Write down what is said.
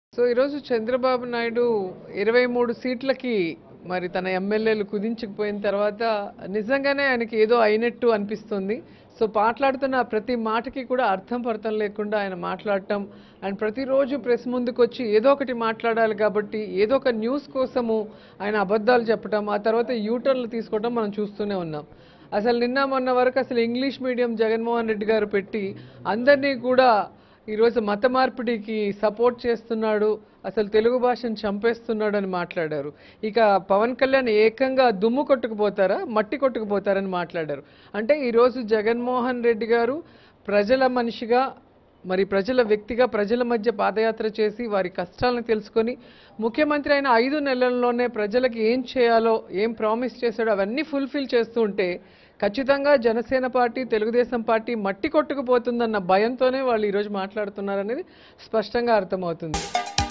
so ఈరోజు చంద్రబాబు నాయుడు ఇరవై మూడు సీట్లకి మరి తన ఎమ్మెల్యేలు కుదించుకుపోయిన తర్వాత నిజంగానే ఆయనకి ఏదో అయినట్టు అనిపిస్తుంది సో మాట్లాడుతున్న ప్రతి మాటకి కూడా అర్థం పర్థం లేకుండా ఆయన మాట్లాడటం అండ్ ప్రతిరోజు ప్రెస్ ముందుకు వచ్చి ఏదో ఒకటి మాట్లాడాలి కాబట్టి ఏదో ఒక న్యూస్ కోసము ఆయన అబద్ధాలు చెప్పడం ఆ తర్వాత యూటర్న్లు తీసుకోవడం మనం చూస్తూనే ఉన్నాం అసలు నిన్న మొన్న వరకు అసలు ఇంగ్లీష్ మీడియం జగన్మోహన్ రెడ్డి గారు పెట్టి అందరినీ కూడా ఈరోజు మత మార్పిడికి సపోర్ట్ చేస్తున్నాడు అసలు తెలుగు భాషను చంపేస్తున్నాడు అని మాట్లాడారు ఇక పవన్ కళ్యాణ్ ఏకంగా దుమ్ము కొట్టుకుపోతారా మట్టి కొట్టుకుపోతారని మాట్లాడారు అంటే ఈరోజు జగన్మోహన్ రెడ్డి గారు ప్రజల మనిషిగా మరి ప్రజల వ్యక్తిగా ప్రజల మధ్య పాదయాత్ర చేసి వారి కష్టాలను తెలుసుకొని ముఖ్యమంత్రి అయిన ఐదు నెలల్లోనే ప్రజలకు ఏం చేయాలో ఏం ప్రామిస్ చేశాడో అవన్నీ ఫుల్ఫిల్ చేస్తూ ఉంటే ఖచ్చితంగా జనసేన పార్టీ తెలుగుదేశం పార్టీ మట్టి కొట్టుకుపోతుందన్న భయంతోనే వాళ్ళు ఈరోజు మాట్లాడుతున్నారనేది స్పష్టంగా అర్థమవుతుంది